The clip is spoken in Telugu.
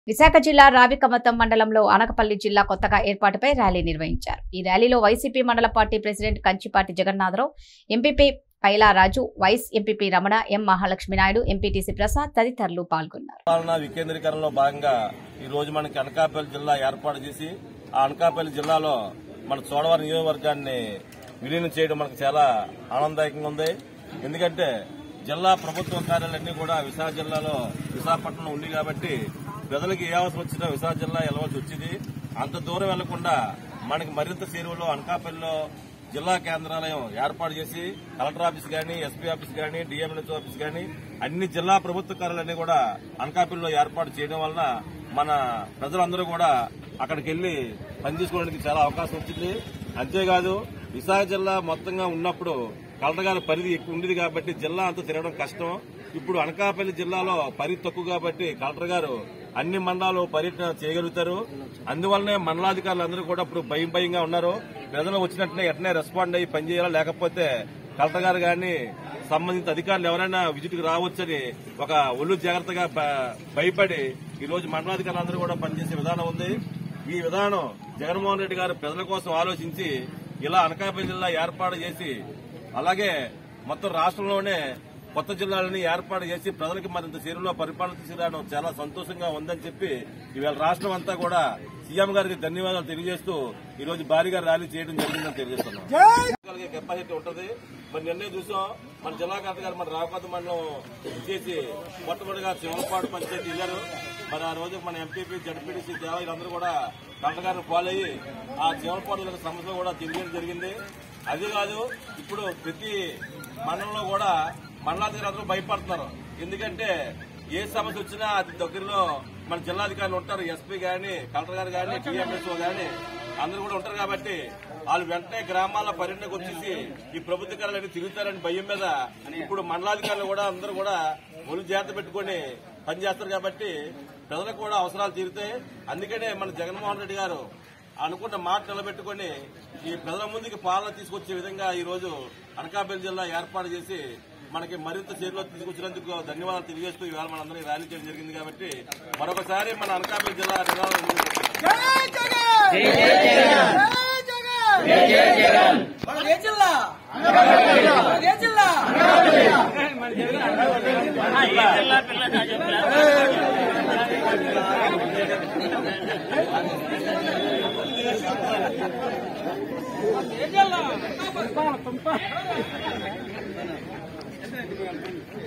విశాఖ జిల్లా రావికమతం మండలంలో అనకపల్లి జిల్లా కొత్తగా ఏర్పాటుపై ర్యాలీ నిర్వహించారు ఈ ర్యాలీలో వైసీపీ మండల party president Kanchipati Jagannatharao MPP Pailaraju vice MPP Ramana M Mahalakshmi Naidu MPTC Prasad తదితరులు పాల్గొన్నారు పాలన వికేంద్రీకరణలో భాగంగా ఈ రోజు మనకి అనకాపల్లి జిల్లా ఏర్పాటు చేసి ఆ అనకాపల్లి జిల్లాలో మన చోడవరం నియోజకవర్గాన్ని విలీనం చేయడం మనకు చాలా ఆనందదాయకంగా ఉంది ఎందుకంటే జిల్లా ప్రభుత్వ కార్యాలన్నీ కూడా విశాఖ జిల్లాలో విశాఖపట్నంలో ఉంది కాబట్టి ప్రజలకు ఏ అవసరం వచ్చినా విశాఖ జిల్లా వెళ్ళవలసి వచ్చింది అంత దూరం వెళ్లకుండా మనకి మరింత చేరువలో అనకాపల్లిలో జిల్లా కేంద్రాలయం ఏర్పాటు చేసి కలెక్టర్ ఆఫీస్ గానీ ఎస్పీ ఆఫీస్ గానీ డిఎంఎన్హెచ్ ఆఫీస్ గానీ అన్ని జిల్లా ప్రభుత్వ కార్యాలన్నీ కూడా అనకాపల్లిలో ఏర్పాటు చేయడం వలన మన ప్రజలందరూ కూడా అక్కడికి వెళ్లి పనిచేసుకోవడానికి చాలా అవకాశం వచ్చింది అంతేకాదు విశాఖ జిల్లా మొత్తంగా ఉన్నప్పుడు కలెక్టర్ గారి పరిధి ఎక్కువ ఉండేది కాబట్టి జిల్లా అంతా తిరగడం కష్టం ఇప్పుడు అనకాపల్లి జిల్లాలో పరిధి తక్కువ కాబట్టి కలెక్టర్ గారు అన్ని మండలాలు పర్యటన చేయగలుగుతారు అందువల్లనే మండలాధికారులు అందరూ కూడా ఇప్పుడు భయం భయంగా ఉన్నారు ప్రజలు వచ్చినట్టునే ఎట్నే రెస్పాండ్ అయ్యి పనిచేయాలా లేకపోతే కలెక్టర్ గారు గాని సంబంధిత అధికారులు ఎవరైనా విజిట్ కి రావచ్చని ఒక ఒళ్ళు జాగ్రత్తగా భ- భయపడి ఈ రోజు మండలాధికారులు అందరూ కూడా పనిచేసే విధానం ఉంది ఈ విధానం జగన్మోహన్ రెడ్డి గారు ప్రజల కోసం ఆలోచించి ఇలా అనకాపల్లి జిల్లా ఏర్పాటు చేసి అలాగే మొత్తం రాష్ట్రంలోనే కొత్త జిల్లాలని ఏర్పాటు చేసి ప్రజలకు మరింత చేరులో పరిపాలన తీసుకురావడం చాలా సంతోషంగా ఉందని చెప్పి ఇవాళ రాష్ట్రం అంతా కూడా సీఎం గారికి ధన్యవాదాలు తెలియజేస్తూ ఈ రోజు భారీగా ర్యాలీ చేయడం జరిగిందని తెలియజేస్తున్నాం కలిగే కెపాసిటీ ఉంటది మరి నిన్నే చూసాం మన జిల్లా కలెక్టర్ గారు మన రావుకాత మండలం ఇచ్చేసి మొట్టమొదటిగా చివరపాటు పంచాయతీ వెళ్ళారు మరి ఆ రోజు మన ఎంపీపీ జడ్పీటీసీ దేవాలయందరూ కూడా కలెక్టర్ గారిని ఫాలో అయ్యి ఆ చివరపాటు సమస్య కూడా తెలియడం జరిగింది అది కాదు ఇప్పుడు ప్రతి మండలంలో కూడా మండలాధికారులు అందరూ భయపడుతున్నారు ఎందుకంటే ఏ సమస్య వచ్చినా అతి దగ్గరలో మన జిల్లాధికారులు ఉంటారు ఎస్పీ గాని కలెక్టర్ గారు గాని టీఎంఎస్ఓ గాని అందరూ కూడా ఉంటారు కాబట్టి వాళ్ళు వెంటనే గ్రామాల పర్యటనకు వచ్చేసి ఈ ప్రభుత్వ కార్యాలన్నీ తిరుగుతారని భయం మీద ఇప్పుడు మండలాధికారులు కూడా అందరూ కూడా ఒళ్ళు జాగ్రత్త పెట్టుకుని పనిచేస్తారు కాబట్టి ప్రజలకు కూడా అవసరాలు తీరుతాయి అందుకనే మన జగన్మోహన్ రెడ్డి గారు అనుకున్న మాట నిలబెట్టుకుని ఈ ప్రజల ముందుకి పాలన తీసుకొచ్చే విధంగా ఈ రోజు అనకాపల్లి జిల్లా ఏర్పాటు చేసి మనకి మరింత చేరులో తీసుకొచ్చినందుకు ధన్యవాదాలు తెలియజేస్తూ ఇవాళ మనందరినీ ర్యాలీ చేయడం జరిగింది కాబట్టి మరొకసారి మన అనకాపల్లి జిల్లా నినాదం ముందుకు మన ఏ జిల్లా మన ఏ జిల్లా ఏ జిల్లా